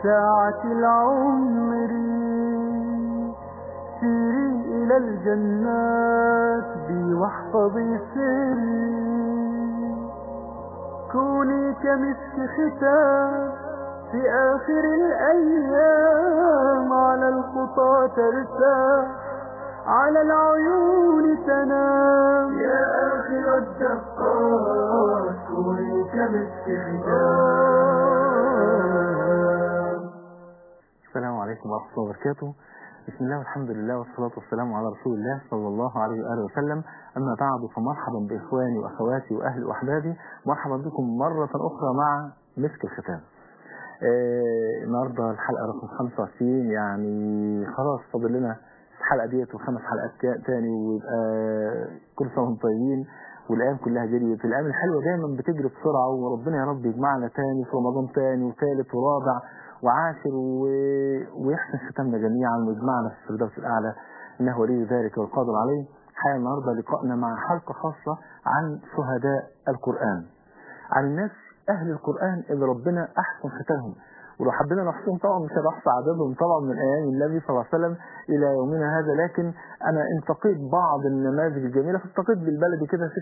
ساعة العمر سيري إلى الجنات بي واحفظي سري كوني كمسك ختام في آخر الأيام على الخطى ترتاح على العيون تنام يا آخر الدقات كوني كمسك ختام السلام عليكم ورحمة الله وبركاته بسم الله والحمد لله والصلاة والسلام على رسول الله صلى الله عليه وآله وسلم أما بعد فمرحبا بإخواني وأخواتي وأهلي وأحبابي مرحبا بكم مرة أخرى مع مسك الختام آه النهاردة الحلقة رقم 25 يعني خلاص فاضل لنا الحلقة ديت وخمس حلقات تا- تاني ويبقى كل سنة وانتم طيبين والأيام كلها جريت الأيام الحلوة دايما بتجري بسرعة وربنا يا رب يجمعنا تاني في رمضان تاني وثالث ورابع وعاشر و... ويحسن ختامنا جميعا ويجمعنا في الفردوس الأعلى إنه ولي ذلك والقادر عليه حيا النهاردة لقائنا مع حلقة خاصة عن شهداء القرآن عن الناس أهل القرآن اللي ربنا أحسن ختامهم ولو حبينا نحصيهم طبعا مش هنحصى عددهم طبعا من أيام النبي صلى الله عليه وسلم إلى يومنا هذا لكن أنا انتقيت بعض النماذج الجميلة فالتقيت بالبلدي كده ست